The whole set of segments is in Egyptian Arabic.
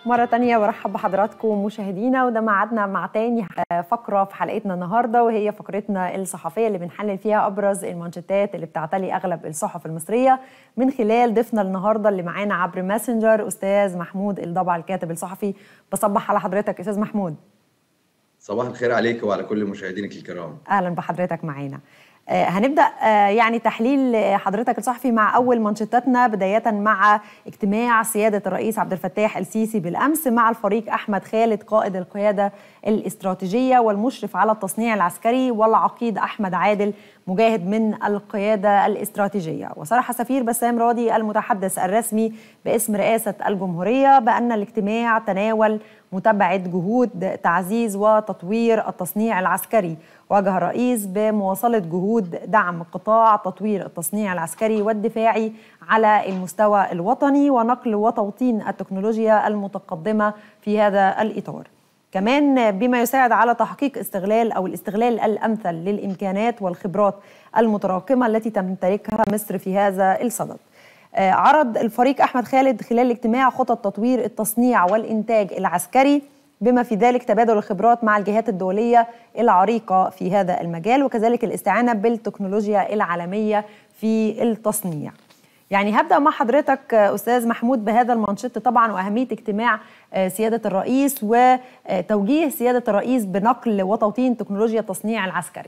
مرة تانية برحب بحضراتكم مشاهدينا وده ميعادنا مع تاني فقرة في حلقتنا النهاردة وهي فقرتنا الصحفية اللي بنحلل فيها أبرز المانشيتات اللي بتعتلي أغلب الصحف المصرية من خلال ضيفنا النهاردة اللي معانا عبر ماسنجر أستاذ محمود الضبع الكاتب الصحفي بصبح على حضرتك أستاذ محمود صباح الخير عليك وعلى كل مشاهدينك الكرام أهلا بحضرتك معانا هنبدا يعني تحليل حضرتك الصحفي مع اول منشطاتنا بدايه مع اجتماع سياده الرئيس عبد الفتاح السيسي بالامس مع الفريق احمد خالد قائد القياده الاستراتيجيه والمشرف على التصنيع العسكري والعقيد احمد عادل مجاهد من القياده الاستراتيجيه وصرح سفير بسام راضي المتحدث الرسمي باسم رئاسه الجمهوريه بان الاجتماع تناول متابعه جهود تعزيز وتطوير التصنيع العسكري واجه الرئيس بمواصله جهود دعم قطاع تطوير التصنيع العسكري والدفاعي على المستوى الوطني ونقل وتوطين التكنولوجيا المتقدمه في هذا الاطار. كمان بما يساعد على تحقيق استغلال او الاستغلال الامثل للامكانات والخبرات المتراكمه التي تمتلكها مصر في هذا الصدد. عرض الفريق احمد خالد خلال الاجتماع خطط تطوير التصنيع والانتاج العسكري بما في ذلك تبادل الخبرات مع الجهات الدوليه العريقه في هذا المجال وكذلك الاستعانه بالتكنولوجيا العالميه في التصنيع. يعني هبدا مع حضرتك استاذ محمود بهذا المنشط طبعا واهميه اجتماع سياده الرئيس وتوجيه سياده الرئيس بنقل وتوطين تكنولوجيا التصنيع العسكري.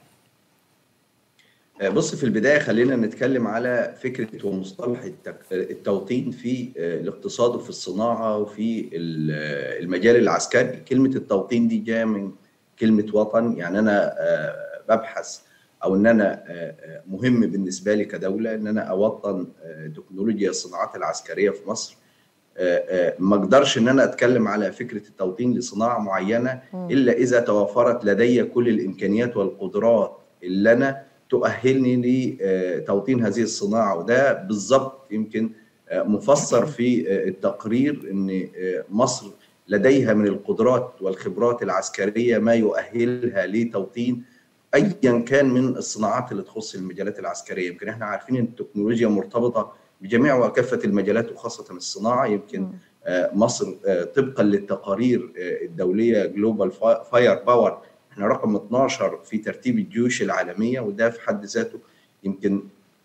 بص في البدايه خلينا نتكلم على فكره ومصطلح التوطين في الاقتصاد وفي الصناعه وفي المجال العسكري كلمه التوطين دي جايه من كلمه وطن يعني انا ببحث او ان انا مهم بالنسبه لي كدوله ان انا اوطن تكنولوجيا الصناعات العسكريه في مصر ما اقدرش ان انا اتكلم على فكره التوطين لصناعه معينه الا اذا توفرت لدي كل الامكانيات والقدرات اللي انا تؤهلني لتوطين هذه الصناعه وده بالضبط يمكن مفسر في التقرير ان مصر لديها من القدرات والخبرات العسكريه ما يؤهلها لتوطين ايا كان من الصناعات اللي تخص المجالات العسكريه يمكن احنا عارفين ان التكنولوجيا مرتبطه بجميع وكافه المجالات وخاصه الصناعه يمكن مصر طبقا للتقارير الدوليه جلوبال فاير باور احنا رقم 12 في ترتيب الجيوش العالميه وده في حد ذاته يمكن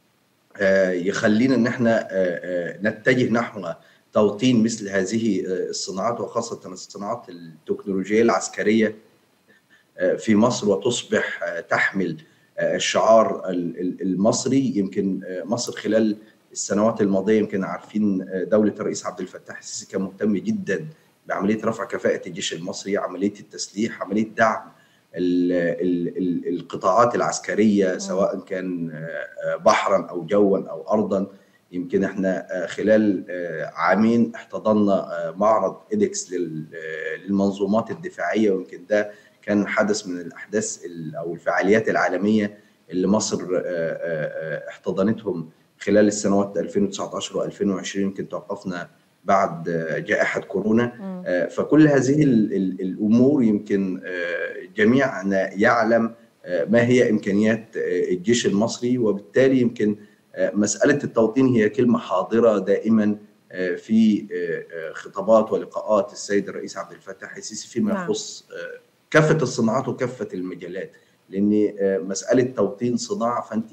يخلينا ان احنا نتجه نحو توطين مثل هذه الصناعات وخاصه الصناعات التكنولوجيه العسكريه في مصر وتصبح تحمل الشعار المصري يمكن مصر خلال السنوات الماضيه يمكن عارفين دوله الرئيس عبد الفتاح السيسي كان مهتم جدا بعمليه رفع كفاءه الجيش المصري عمليه التسليح عمليه دعم ال ال القطاعات العسكريه سواء كان بحرا او جوا او ارضا يمكن احنا خلال عامين احتضنا معرض ايدكس للمنظومات الدفاعيه ويمكن ده كان حدث من الاحداث او الفعاليات العالميه اللي مصر احتضنتهم خلال السنوات 2019 و2020 يمكن توقفنا بعد جائحة كورونا فكل هذه الأمور يمكن جميعنا يعلم ما هي إمكانيات الجيش المصري وبالتالي يمكن مسألة التوطين هي كلمة حاضرة دائما في خطابات ولقاءات السيد الرئيس عبد الفتاح السيسي فيما يخص كافة الصناعات وكافة المجالات لأن مسألة توطين صناعة فأنت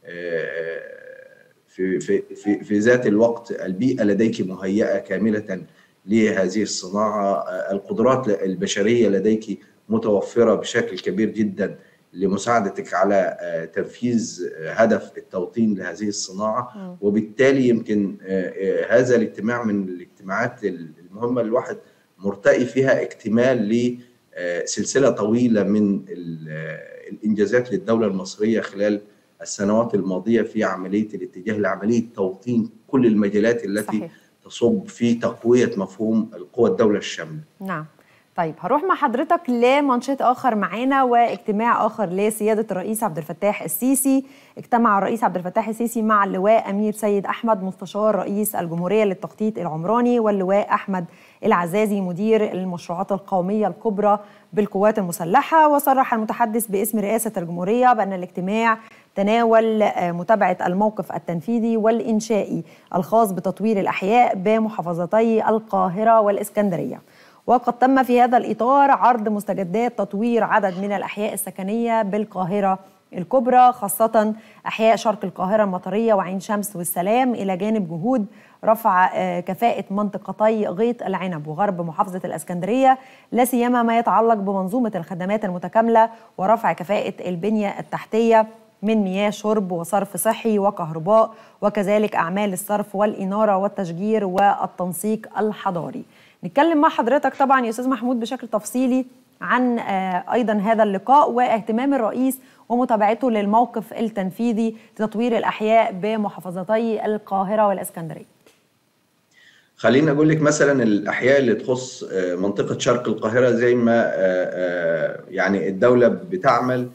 في في في في ذات الوقت البيئه لديك مهيئه كامله لهذه الصناعه القدرات البشريه لديك متوفره بشكل كبير جدا لمساعدتك على تنفيذ هدف التوطين لهذه الصناعه وبالتالي يمكن هذا الاجتماع من الاجتماعات المهمه الواحد مرتقي فيها اكتمال لسلسله طويله من الانجازات للدوله المصريه خلال السنوات الماضيه في عمليه الاتجاه لعمليه توطين كل المجالات التي صحيح. تصب في تقويه مفهوم القوى الدوله الشامله. نعم. طيب هروح مع حضرتك لمانشيت اخر معانا واجتماع اخر لسياده الرئيس عبد الفتاح السيسي اجتمع الرئيس عبد الفتاح السيسي مع اللواء امير سيد احمد مستشار رئيس الجمهوريه للتخطيط العمراني واللواء احمد العزازي مدير المشروعات القوميه الكبرى بالقوات المسلحه وصرح المتحدث باسم رئاسه الجمهوريه بان الاجتماع تناول متابعه الموقف التنفيذي والانشائي الخاص بتطوير الاحياء بمحافظتي القاهره والاسكندريه وقد تم في هذا الإطار عرض مستجدات تطوير عدد من الأحياء السكنية بالقاهرة الكبرى خاصة أحياء شرق القاهرة المطرية وعين شمس والسلام إلى جانب جهود رفع كفاءة منطقتي غيط العنب وغرب محافظة الأسكندرية لا سيما ما يتعلق بمنظومة الخدمات المتكاملة ورفع كفاءة البنية التحتية من مياه شرب وصرف صحي وكهرباء وكذلك أعمال الصرف والإنارة والتشجير والتنسيق الحضاري نتكلم مع حضرتك طبعا يا استاذ محمود بشكل تفصيلي عن ايضا هذا اللقاء واهتمام الرئيس ومتابعته للموقف التنفيذي لتطوير الاحياء بمحافظتي القاهره والاسكندريه. خليني اقول لك مثلا الاحياء اللي تخص منطقه شرق القاهره زي ما يعني الدوله بتعمل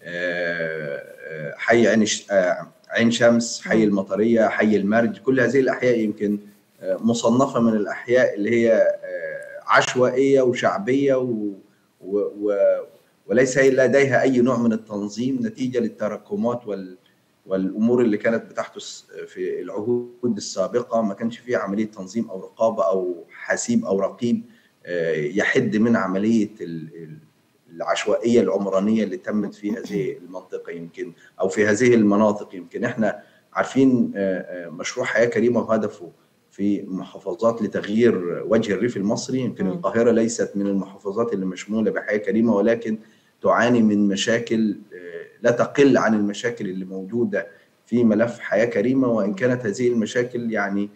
حي عين عين شمس، حي المطريه، حي المرج، كل هذه الاحياء يمكن مصنفه من الاحياء اللي هي عشوائيه وشعبيه و... و... و... وليس لديها اي نوع من التنظيم نتيجه للتراكمات وال... والامور اللي كانت بتحدث في العهود السابقه ما كانش فيه عمليه تنظيم او رقابه او حسيب او رقيب يحد من عمليه العشوائيه العمرانيه اللي تمت في هذه المنطقه يمكن او في هذه المناطق يمكن احنا عارفين مشروع حياه كريمه وهدفه في محافظات لتغيير وجه الريف المصري يمكن م. القاهره ليست من المحافظات اللي مشموله بحياه كريمه ولكن تعاني من مشاكل لا تقل عن المشاكل اللي موجوده في ملف حياه كريمه وان كانت هذه المشاكل يعني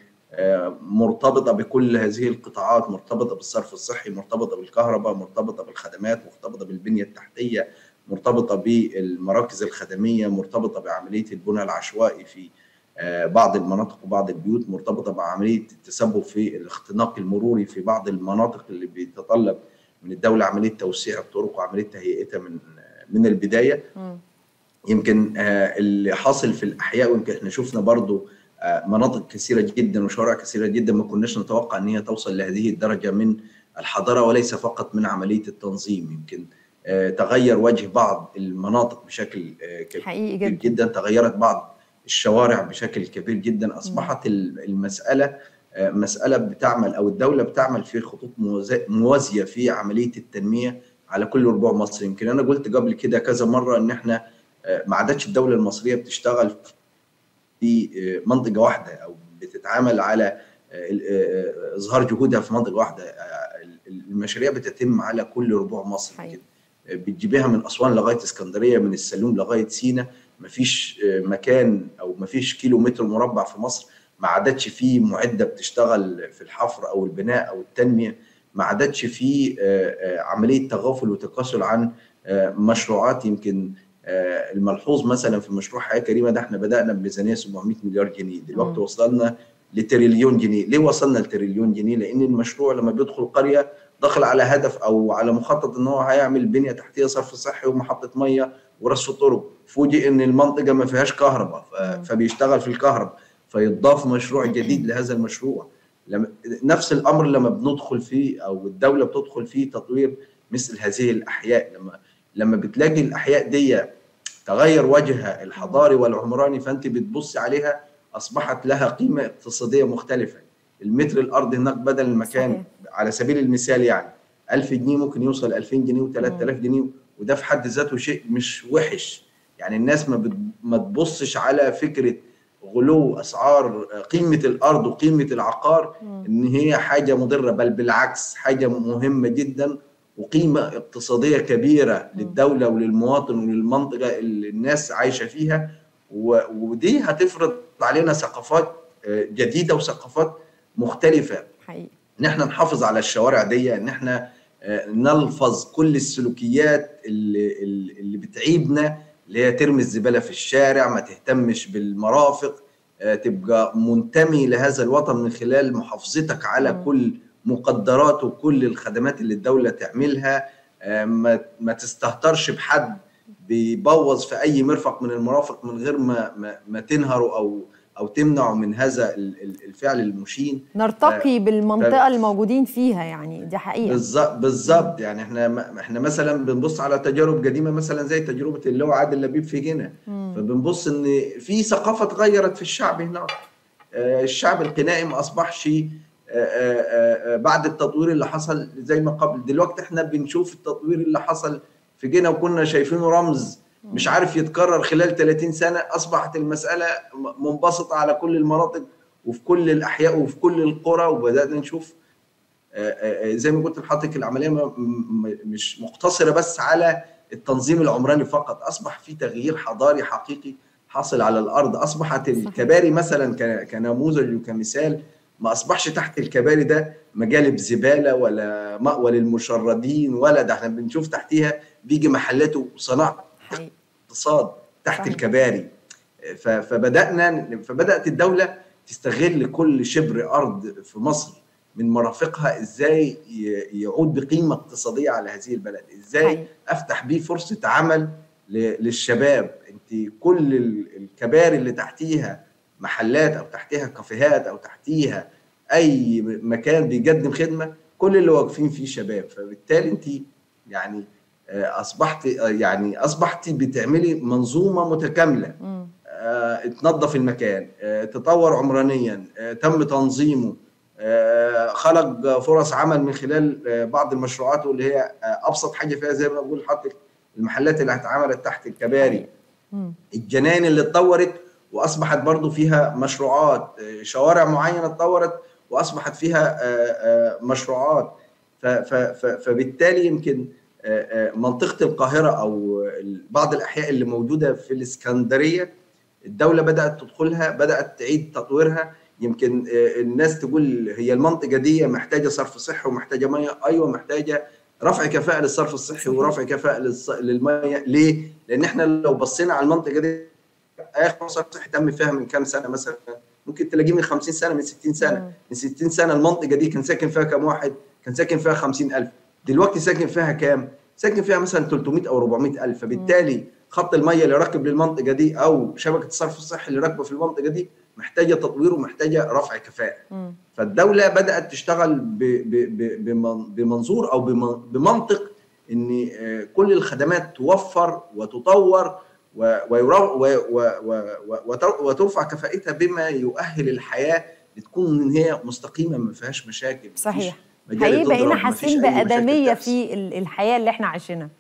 مرتبطه بكل هذه القطاعات مرتبطه بالصرف الصحي مرتبطه بالكهرباء مرتبطه بالخدمات مرتبطه بالبنيه التحتيه مرتبطه بالمراكز الخدميه مرتبطه بعمليه البنى العشوائي في بعض المناطق وبعض البيوت مرتبطه بعمليه التسبب في الاختناق المروري في بعض المناطق اللي بيتطلب من الدوله عمليه توسيع الطرق وعمليه تهيئتها من من البدايه م. يمكن اللي حاصل في الاحياء ويمكن احنا شفنا برضو مناطق كثيره جدا وشوارع كثيره جدا ما كناش نتوقع ان هي توصل لهذه الدرجه من الحضاره وليس فقط من عمليه التنظيم يمكن تغير وجه بعض المناطق بشكل كبير جدا. جدا تغيرت بعض الشوارع بشكل كبير جدا اصبحت المساله مساله بتعمل او الدوله بتعمل في خطوط موازيه في عمليه التنميه على كل ربوع مصر يمكن انا قلت قبل كده كذا مره ان احنا ما عادتش الدوله المصريه بتشتغل في منطقه واحده او بتتعامل على اظهار جهودها في منطقه واحده المشاريع بتتم على كل ربوع مصر كده بتجيبها من اسوان لغايه اسكندريه من السلوم لغايه سينا مفيش مكان او مفيش كيلو متر مربع في مصر ما عادتش فيه معده بتشتغل في الحفر او البناء او التنميه ما عادتش فيه عمليه تغافل وتكاسل عن مشروعات يمكن الملحوظ مثلا في مشروع حياه كريمه ده احنا بدانا بميزانيه 700 مليار جنيه دلوقتي وصلنا لتريليون جنيه ليه وصلنا لتريليون جنيه لان المشروع لما بيدخل قريه دخل على هدف او على مخطط ان هو هيعمل بنيه تحتيه صرف صحي ومحطه ميه ورصف طرق فوجئ ان المنطقه ما فيهاش كهرباء فبيشتغل في الكهرباء فيضاف مشروع جديد لهذا المشروع لما نفس الامر لما بندخل فيه او الدوله بتدخل فيه تطوير مثل هذه الاحياء لما لما بتلاقي الاحياء دي تغير وجهها الحضاري والعمراني فانت بتبص عليها اصبحت لها قيمه اقتصاديه مختلفه المتر الارض هناك بدل المكان صحيح. على سبيل المثال يعني 1000 جنيه ممكن يوصل 2000 جنيه و3000 جنيه وده في حد ذاته شيء مش وحش يعني الناس ما ما تبصش على فكره غلو اسعار قيمه الارض وقيمه العقار ان هي حاجه مضره بل بالعكس حاجه مهمه جدا وقيمه اقتصاديه كبيره للدوله وللمواطن وللمنطقه اللي الناس عايشه فيها ودي هتفرض علينا ثقافات جديده وثقافات مختلفه حقيقي ان احنا نحافظ على الشوارع دي ان احنا نلفظ كل السلوكيات اللي, اللي بتعيبنا اللي هي ترمي الزباله في الشارع ما تهتمش بالمرافق تبقى منتمي لهذا الوطن من خلال محافظتك على م. كل مقدرات وكل الخدمات اللي الدوله تعملها ما ما تستهترش بحد بيبوظ في اي مرفق من المرافق من غير ما ما, ما تنهره او او تمنعه من هذا الفعل المشين نرتقي ف... بالمنطقه ف... اللي موجودين فيها يعني دي حقيقه بالظبط بالظبط يعني احنا احنا مثلا بنبص على تجارب قديمه مثلا زي تجربه اللي هو عادل لبيب في جنة فبنبص ان في ثقافه اتغيرت في الشعب هناك الشعب القنائي ما اصبحش بعد التطوير اللي حصل زي ما قبل دلوقتي احنا بنشوف التطوير اللي حصل في جنة وكنا شايفينه رمز مش عارف يتكرر خلال 30 سنة أصبحت المسألة منبسطة على كل المناطق وفي كل الأحياء وفي كل القرى وبدأنا نشوف زي ما قلت لحضرتك العملية مش مقتصرة بس على التنظيم العمراني فقط أصبح في تغيير حضاري حقيقي حاصل على الأرض أصبحت الكباري مثلا كنموذج وكمثال ما أصبحش تحت الكباري ده مجالب زبالة ولا مأوى للمشردين ولا ده احنا بنشوف تحتيها بيجي محلات وصناعة اقتصاد تحت صحيح. الكباري فبدانا فبدات الدوله تستغل كل شبر ارض في مصر من مرافقها ازاي يعود بقيمه اقتصاديه على هذه البلد ازاي حي. افتح بيه فرصه عمل للشباب انت كل الكباري اللي تحتيها محلات او تحتيها كافيهات او تحتيها اي مكان بيقدم خدمه كل اللي واقفين فيه شباب فبالتالي انت يعني اصبحت يعني اصبحت بتعملي منظومه متكامله آه، تنظف المكان آه، تطور عمرانيا آه، تم تنظيمه خلق فرص عمل من خلال بعض المشروعات واللي هي ابسط حاجه فيها زي ما بقول حضرتك المحلات اللي اتعملت تحت الكباري الجناين اللي اتطورت واصبحت برضو فيها مشروعات شوارع معينه اتطورت واصبحت فيها مشروعات فبالتالي يمكن منطقه القاهره او بعض الاحياء اللي موجوده في الاسكندريه الدوله بدات تدخلها بدات تعيد تطويرها يمكن الناس تقول هي المنطقه دي محتاجه صرف صحي ومحتاجه ميه ايوه محتاجه رفع كفاءه للصرف الصحي ورفع كفاءه للميه ليه؟ لان احنا لو بصينا على المنطقه دي اخر صرف صحي تم فيها من كام سنه مثلا ممكن تلاقيه من 50 سنه من 60 سنه من 60 سنه المنطقه دي كان ساكن فيها كام واحد؟ كان ساكن فيها 50000 دلوقتي ساكن فيها كام؟ ساكن فيها مثلا 300 او 400 الف فبالتالي خط الميه اللي راكب للمنطقه دي او شبكه الصرف الصحي اللي راكبه في المنطقه دي محتاجه تطوير ومحتاجه رفع كفاءه فالدوله بدات تشتغل بمنظور او بمنطق ان كل الخدمات توفر وتطور وترفع كفاءتها بما يؤهل الحياه لتكون ان هي مستقيمه ما فيهاش مشاكل صحيح حقيقي بقينا حاسين بادميه في الحياه اللي احنا عايشينها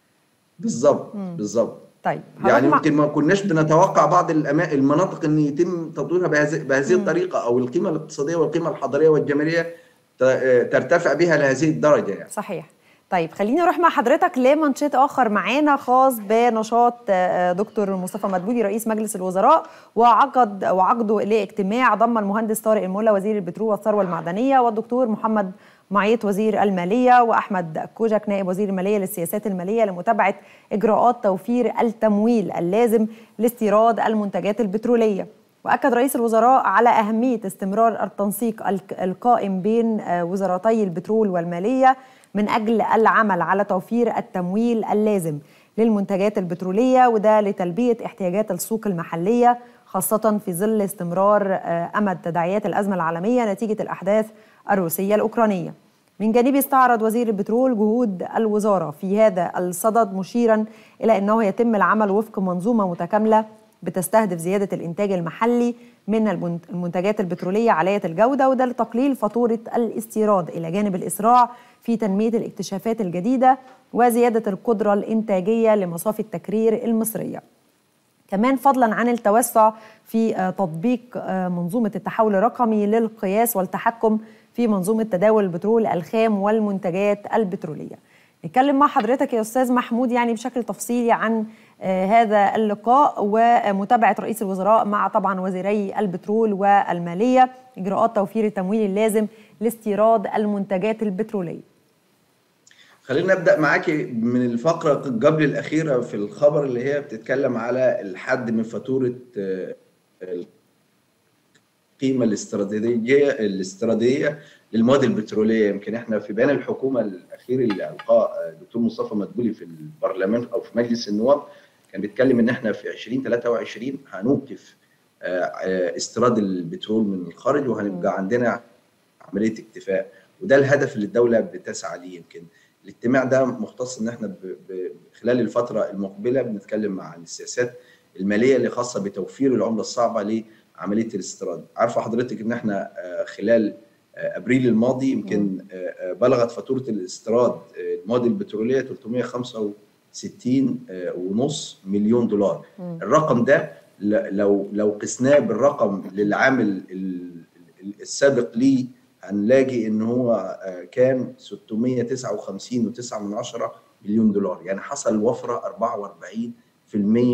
بالظبط بالظبط طيب يعني يمكن ما كناش بنتوقع بعض المناطق ان يتم تطويرها بهذه بهذه الطريقه او القيمه الاقتصاديه والقيمه الحضاريه والجماليه ترتفع بها لهذه الدرجه يعني صحيح طيب خليني اروح مع حضرتك لمنشط اخر معانا خاص بنشاط دكتور مصطفى مدبولي رئيس مجلس الوزراء وعقد وعقده لاجتماع ضم المهندس طارق الملا وزير البترول والثروه المعدنيه والدكتور محمد معيط وزير الماليه واحمد كوجك نائب وزير الماليه للسياسات الماليه لمتابعه اجراءات توفير التمويل اللازم لاستيراد المنتجات البتروليه. واكد رئيس الوزراء على اهميه استمرار التنسيق القائم بين وزارتي البترول والماليه من اجل العمل على توفير التمويل اللازم للمنتجات البتروليه وده لتلبيه احتياجات السوق المحليه خاصه في ظل استمرار امد تداعيات الازمه العالميه نتيجه الاحداث الروسيه الاوكرانيه. من جانبه استعرض وزير البترول جهود الوزاره في هذا الصدد مشيرا الى انه يتم العمل وفق منظومه متكامله بتستهدف زياده الانتاج المحلي من المنتجات البتروليه عاليه الجوده وده لتقليل فاتوره الاستيراد الى جانب الاسراع في تنميه الاكتشافات الجديده وزياده القدره الانتاجيه لمصافي التكرير المصريه. كمان فضلا عن التوسع في تطبيق منظومه التحول الرقمي للقياس والتحكم في منظومه تداول البترول الخام والمنتجات البتروليه. نتكلم مع حضرتك يا استاذ محمود يعني بشكل تفصيلي عن هذا اللقاء ومتابعه رئيس الوزراء مع طبعا وزيري البترول والماليه اجراءات توفير التمويل اللازم لاستيراد المنتجات البتروليه. خلينا نبدا معاكي من الفقره قبل الاخيره في الخبر اللي هي بتتكلم على الحد من فاتوره القيمه الاستراتيجيه الاستراتيجيه للمواد البتروليه يمكن احنا في بيان الحكومه الاخير اللي القاه الدكتور مصطفى مدبولي في البرلمان او في مجلس النواب كان بيتكلم ان احنا في 2023 هنوقف استيراد البترول من الخارج وهنبقى عندنا عمليه اكتفاء وده الهدف اللي الدوله بتسعى ليه يمكن الاجتماع ده مختص ان احنا خلال الفتره المقبله بنتكلم عن السياسات الماليه اللي خاصه بتوفير العمله الصعبه لعمليه الاستيراد عارفه حضرتك ان احنا خلال ابريل الماضي يمكن بلغت فاتوره الاستيراد المواد البتروليه 365 ونص مليون دولار الرقم ده لو لو قسناه بالرقم للعام السابق ليه هنلاقي ان هو كان 659.9 من عشرة مليون دولار يعني حصل وفره 44%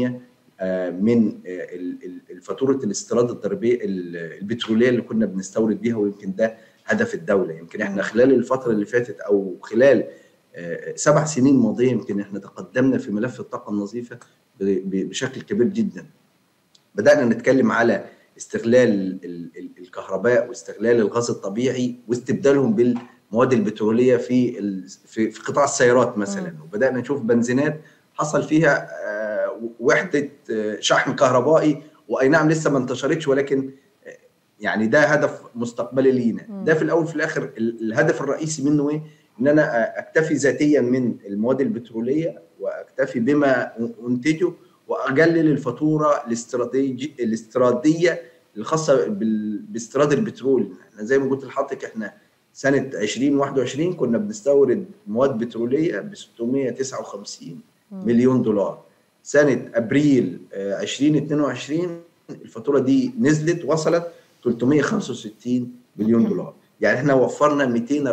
من فاتوره الاستيراد الضريبيه البتروليه اللي كنا بنستورد بيها ويمكن ده هدف الدوله يمكن احنا خلال الفتره اللي فاتت او خلال سبع سنين ماضيه يمكن احنا تقدمنا في ملف الطاقه النظيفه بشكل كبير جدا بدانا نتكلم على استغلال الكهرباء واستغلال الغاز الطبيعي واستبدالهم بالمواد البتروليه في في قطاع السيارات مثلا وبدانا نشوف بنزينات حصل فيها وحده شحن كهربائي واي نعم لسه ما انتشرتش ولكن يعني ده هدف مستقبلي لينا ده في الاول في الاخر الهدف الرئيسي منه ايه ان انا اكتفي ذاتيا من المواد البتروليه واكتفي بما انتجه واقلل الفاتوره الاستراتيجي الاستيراديه الخاصه باستيراد البترول احنا زي ما قلت لحضرتك احنا سنه 2021 كنا بنستورد مواد بتروليه ب 659 مليون دولار سنه ابريل 2022 الفاتوره دي نزلت وصلت 365 مليون دولار يعني احنا وفرنا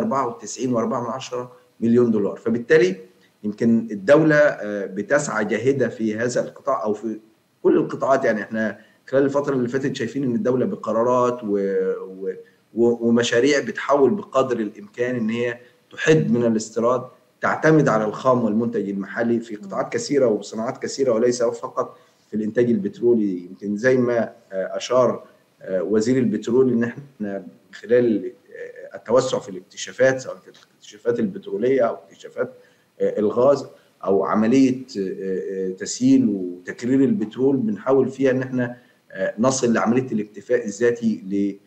294.4 مليون دولار فبالتالي يمكن الدولة بتسعى جاهدة في هذا القطاع أو في كل القطاعات يعني احنا خلال الفترة اللي فاتت شايفين إن الدولة بقرارات و... و... ومشاريع بتحاول بقدر الإمكان إن هي تحد من الاستيراد تعتمد على الخام والمنتج المحلي في قطاعات كثيرة وصناعات كثيرة وليس فقط في الإنتاج البترولي يمكن زي ما أشار وزير البترول إن احنا خلال التوسع في الاكتشافات سواء كانت الاكتشافات البترولية أو اكتشافات الغاز او عمليه تسييل وتكرير البترول بنحاول فيها ان احنا نصل لعمليه الاكتفاء الذاتي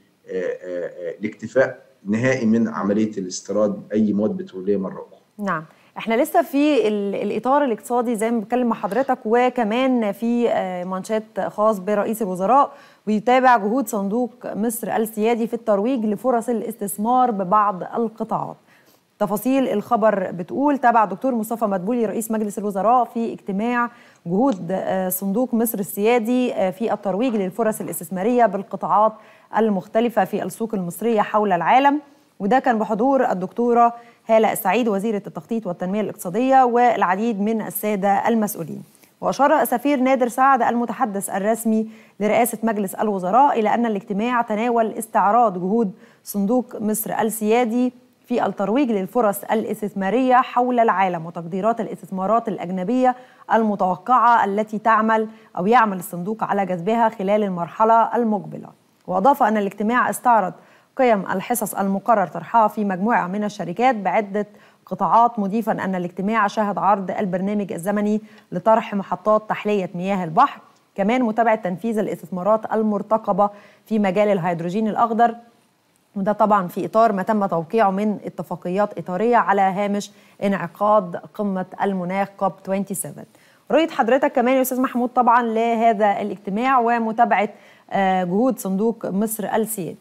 لاكتفاء نهائي من عمليه الاستيراد اي مواد بتروليه مره اخرى. نعم احنا لسه في الاطار الاقتصادي زي ما بتكلم مع حضرتك وكمان في مانشات خاص برئيس الوزراء ويتابع جهود صندوق مصر السيادي في الترويج لفرص الاستثمار ببعض القطاعات. تفاصيل الخبر بتقول تابع دكتور مصطفى مدبولي رئيس مجلس الوزراء في اجتماع جهود صندوق مصر السيادي في الترويج للفرص الاستثماريه بالقطاعات المختلفه في السوق المصريه حول العالم وده كان بحضور الدكتوره هاله السعيد وزيره التخطيط والتنميه الاقتصاديه والعديد من الساده المسؤولين. واشار السفير نادر سعد المتحدث الرسمي لرئاسه مجلس الوزراء الى ان الاجتماع تناول استعراض جهود صندوق مصر السيادي في الترويج للفرص الاستثمارية حول العالم وتقديرات الاستثمارات الأجنبية المتوقعة التي تعمل أو يعمل الصندوق على جذبها خلال المرحلة المقبلة وأضاف أن الاجتماع استعرض قيم الحصص المقرر طرحها في مجموعة من الشركات بعدة قطاعات مضيفا أن الاجتماع شهد عرض البرنامج الزمني لطرح محطات تحلية مياه البحر كمان متابعة تنفيذ الاستثمارات المرتقبة في مجال الهيدروجين الأخضر وده طبعا في اطار ما تم توقيعه من اتفاقيات اطاريه على هامش انعقاد قمه المناخ كوب 27 رؤيه حضرتك كمان يا استاذ محمود طبعا لهذا الاجتماع ومتابعه جهود صندوق مصر السيادي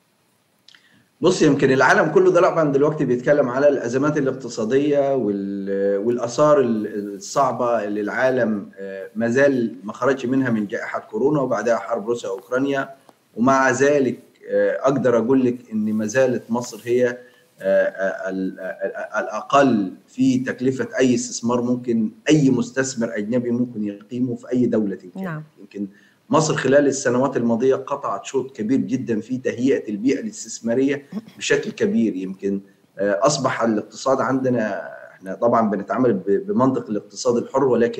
بص يمكن العالم كله ده طبعا دلوقتي بيتكلم على الازمات الاقتصاديه والاثار الصعبه اللي العالم ما زال ما خرجش منها من جائحه كورونا وبعدها حرب روسيا واوكرانيا ومع ذلك اقدر اقول لك ان ما زالت مصر هي الاقل في تكلفه اي استثمار ممكن اي مستثمر اجنبي ممكن يقيمه في اي دوله كان نعم. يمكن مصر خلال السنوات الماضيه قطعت شوط كبير جدا في تهيئه البيئه الاستثماريه بشكل كبير يمكن اصبح الاقتصاد عندنا احنا طبعا بنتعامل بمنطق الاقتصاد الحر ولكن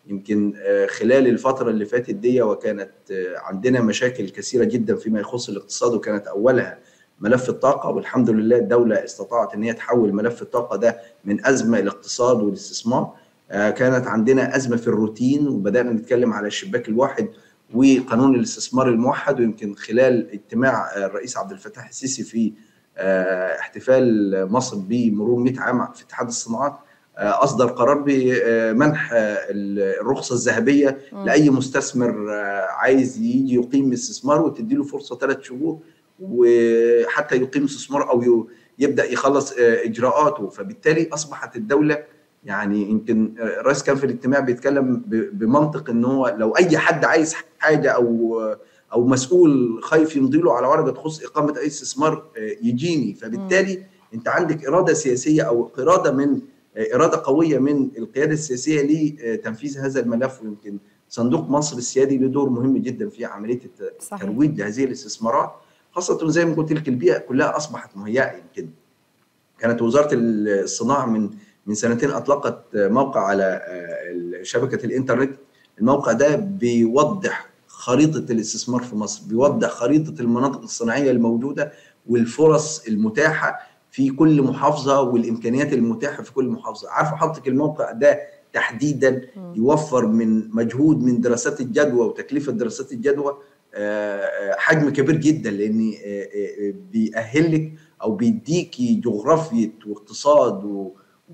يمكن خلال الفترة اللي فاتت دي وكانت عندنا مشاكل كثيرة جدا فيما يخص الاقتصاد وكانت أولها ملف الطاقة والحمد لله الدولة استطاعت أن هي تحول ملف الطاقة ده من أزمة الاقتصاد والاستثمار كانت عندنا أزمة في الروتين وبدأنا نتكلم على الشباك الواحد وقانون الاستثمار الموحد ويمكن خلال اجتماع الرئيس عبد الفتاح السيسي في احتفال مصر بمرور 100 عام في اتحاد الصناعات اصدر قرار بمنح الرخصه الذهبيه م. لاي مستثمر عايز يجي يقيم استثمار وتدي له فرصه ثلاث شهور وحتى يقيم استثمار او يبدا يخلص اجراءاته فبالتالي اصبحت الدوله يعني يمكن الرئيس كان في الاجتماع بيتكلم بمنطق ان هو لو اي حد عايز حاجه او او مسؤول خايف يمضي له على ورقه تخص اقامه اي استثمار يجيني فبالتالي م. انت عندك اراده سياسيه او اراده من اراده قويه من القياده السياسيه لتنفيذ هذا الملف ويمكن صندوق مصر السيادي له دور مهم جدا في عمليه الترويج لهذه الاستثمارات خاصه زي ما قلت لك البيئه كلها اصبحت مهيئه يمكن كانت وزاره الصناعه من من سنتين اطلقت موقع على شبكه الانترنت الموقع ده بيوضح خريطه الاستثمار في مصر بيوضح خريطه المناطق الصناعيه الموجوده والفرص المتاحه في كل محافظه والامكانيات المتاحه في كل محافظه عارفه حضرتك الموقع ده تحديدا يوفر من مجهود من دراسات الجدوى وتكلفه دراسات الجدوى حجم كبير جدا لان بيأهلك او بيديكي جغرافيه واقتصاد و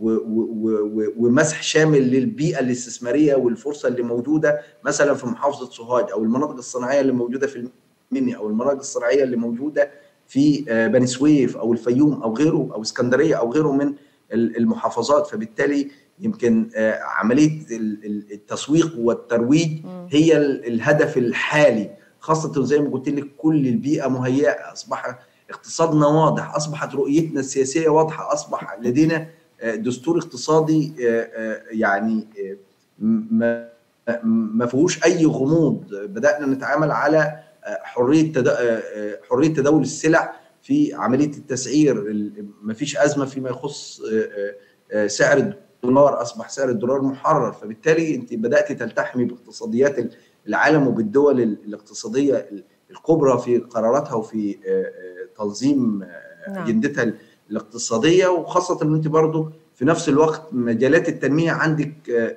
ومسح شامل للبيئه الاستثماريه والفرصه اللي موجوده مثلا في محافظه سوهاج او المناطق الصناعيه اللي موجوده في المنيا او المناطق الصناعيه اللي موجوده في بني سويف او الفيوم او غيره او اسكندريه او غيره من المحافظات فبالتالي يمكن عمليه التسويق والترويج هي الهدف الحالي خاصه زي ما قلت لك كل البيئه مهيئه اصبح اقتصادنا واضح اصبحت رؤيتنا السياسيه واضحه اصبح لدينا دستور اقتصادي يعني ما ما فيهوش اي غموض بدانا نتعامل على حريه حريه تداول السلع في عمليه التسعير ما فيش ازمه فيما يخص سعر الدولار اصبح سعر الدولار محرر فبالتالي انت بدات تلتحمي باقتصاديات العالم وبالدول الاقتصاديه الكبرى في قراراتها وفي تنظيم اجندتها الاقتصاديه وخاصه ان انت برضه في نفس الوقت مجالات التنميه عندك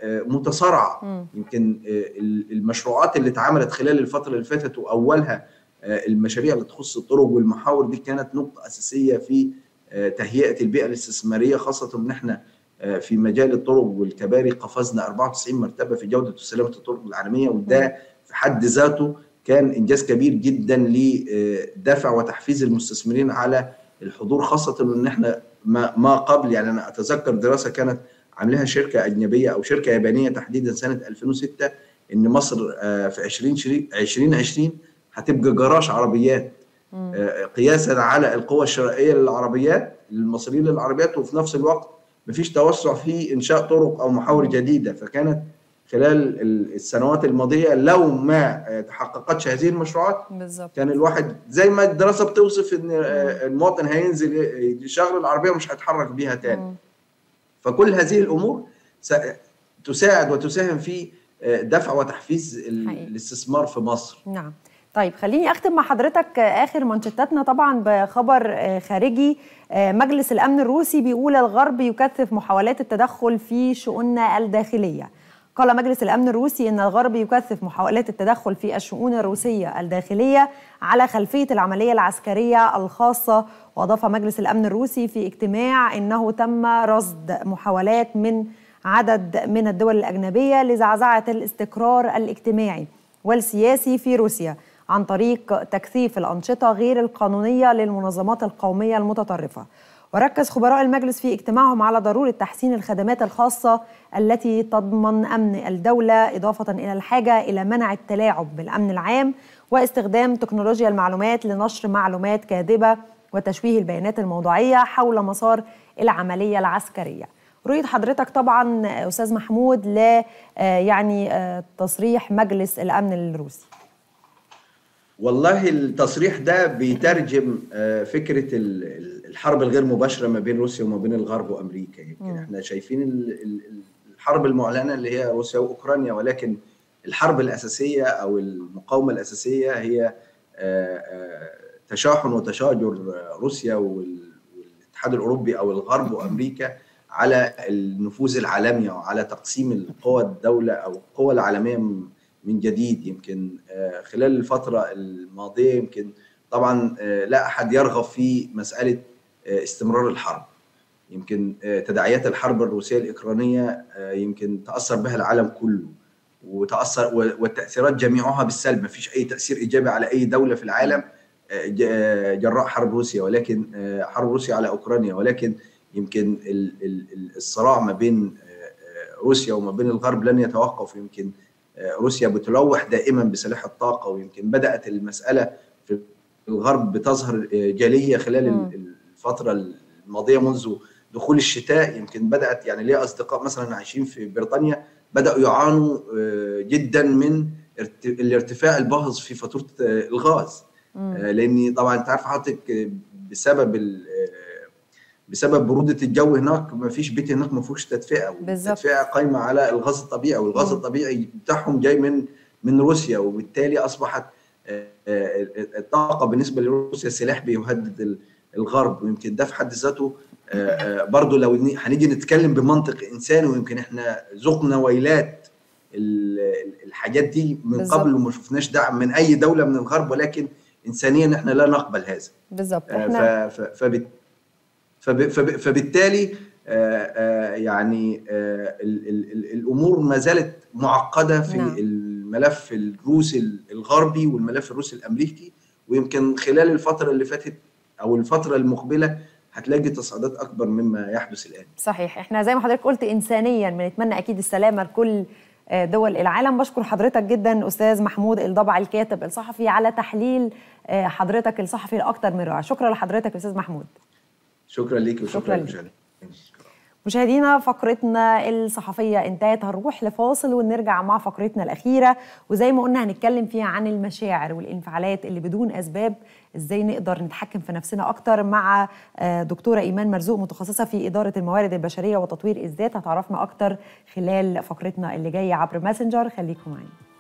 متسارعه يمكن المشروعات اللي اتعملت خلال الفتره اللي فاتت واولها المشاريع اللي تخص الطرق والمحاور دي كانت نقطه اساسيه في تهيئه البيئه الاستثماريه خاصه ان احنا في مجال الطرق والكباري قفزنا 94 مرتبه في جوده وسلامه الطرق العالميه وده في حد ذاته كان انجاز كبير جدا لدفع وتحفيز المستثمرين على الحضور خاصه ان احنا ما, ما قبل يعني انا اتذكر دراسه كانت عاملاها شركه اجنبيه او شركه يابانيه تحديدا سنه 2006 ان مصر في 2020 2020 هتبقى جراج عربيات قياسا على القوى الشرائيه للعربيات للمصريين للعربيات وفي نفس الوقت مفيش توسع في انشاء طرق او محاور جديده فكانت خلال السنوات الماضيه لو ما تحققتش هذه المشروعات بالظبط كان الواحد زي ما الدراسه بتوصف ان المواطن هينزل يشغل العربيه ومش هيتحرك بيها تاني فكل هذه الامور تساعد وتساهم في دفع وتحفيز الاستثمار في مصر نعم طيب خليني اختم مع حضرتك اخر منشطاتنا طبعا بخبر خارجي مجلس الامن الروسي بيقول الغرب يكثف محاولات التدخل في شؤوننا الداخليه قال مجلس الامن الروسي ان الغرب يكثف محاولات التدخل في الشؤون الروسيه الداخليه على خلفيه العمليه العسكريه الخاصه واضاف مجلس الامن الروسي في اجتماع انه تم رصد محاولات من عدد من الدول الاجنبيه لزعزعه الاستقرار الاجتماعي والسياسي في روسيا عن طريق تكثيف الانشطه غير القانونيه للمنظمات القوميه المتطرفه وركز خبراء المجلس في اجتماعهم على ضروره تحسين الخدمات الخاصه التي تضمن امن الدوله اضافه الى الحاجه الى منع التلاعب بالامن العام واستخدام تكنولوجيا المعلومات لنشر معلومات كاذبه وتشويه البيانات الموضوعيه حول مسار العمليه العسكريه. رؤيه حضرتك طبعا استاذ محمود ل يعني تصريح مجلس الامن الروسي. والله التصريح ده بيترجم فكره الحرب الغير مباشره ما بين روسيا وما بين الغرب وامريكا يمكن احنا شايفين الحرب المعلنه اللي هي روسيا واوكرانيا ولكن الحرب الاساسيه او المقاومه الاساسيه هي تشاحن وتشاجر روسيا والاتحاد الاوروبي او الغرب وامريكا على النفوذ العالمي وعلى تقسيم القوى الدوله او القوى العالميه من جديد يمكن خلال الفتره الماضيه يمكن طبعا لا احد يرغب في مساله استمرار الحرب يمكن تداعيات الحرب الروسيه الاوكرانيه يمكن تاثر بها العالم كله وتاثر والتاثيرات جميعها بالسلب ما فيش اي تاثير ايجابي على اي دوله في العالم جراء حرب روسيا ولكن حرب روسيا على اوكرانيا ولكن يمكن الصراع ما بين روسيا وما بين الغرب لن يتوقف يمكن روسيا بتلوح دائما بسلاح الطاقه ويمكن بدات المساله في الغرب بتظهر جليه خلال الفتره الماضيه منذ دخول الشتاء يمكن بدات يعني ليا اصدقاء مثلا عايشين في بريطانيا بداوا يعانوا جدا من الارتفاع الباهظ في فاتوره الغاز لان طبعا انت عارف حضرتك بسبب بسبب بروده الجو هناك ما فيش بيت هناك ما فيهوش تدفئه التدفئه قايمه على الغاز الطبيعي والغاز مم. الطبيعي بتاعهم جاي من من روسيا وبالتالي اصبحت الطاقه بالنسبه لروسيا سلاح بيهدد الغرب ويمكن ده في حد ذاته برضه لو هنيجي نتكلم بمنطق انساني ويمكن احنا ذقنا ويلات الحاجات دي من بالزبط. قبل وما شفناش دعم من اي دوله من الغرب ولكن انسانيا احنا لا نقبل هذا بالظبط احنا فبت فبالتالي يعني ال ال الامور ما زالت معقده في نعم. الملف الروسي الغربي والملف الروسي الامريكي ويمكن خلال الفتره اللي فاتت او الفتره المقبله هتلاقي تصعيدات اكبر مما يحدث الان. صحيح، احنا زي ما حضرتك قلت انسانيا بنتمنى اكيد السلامه لكل دول العالم بشكر حضرتك جدا استاذ محمود الضبع الكاتب الصحفي على تحليل حضرتك الصحفي لاكثر من رائع شكرا لحضرتك استاذ محمود شكرا ليك وشكرا للمشاهدين مشاهدينا فقرتنا الصحفية انتهت هنروح لفاصل ونرجع مع فقرتنا الأخيرة وزي ما قلنا هنتكلم فيها عن المشاعر والانفعالات اللي بدون أسباب ازاي نقدر نتحكم في نفسنا أكتر مع دكتورة إيمان مرزوق متخصصة في إدارة الموارد البشرية وتطوير الذات هتعرفنا أكتر خلال فقرتنا اللي جاية عبر ماسنجر خليكم معانا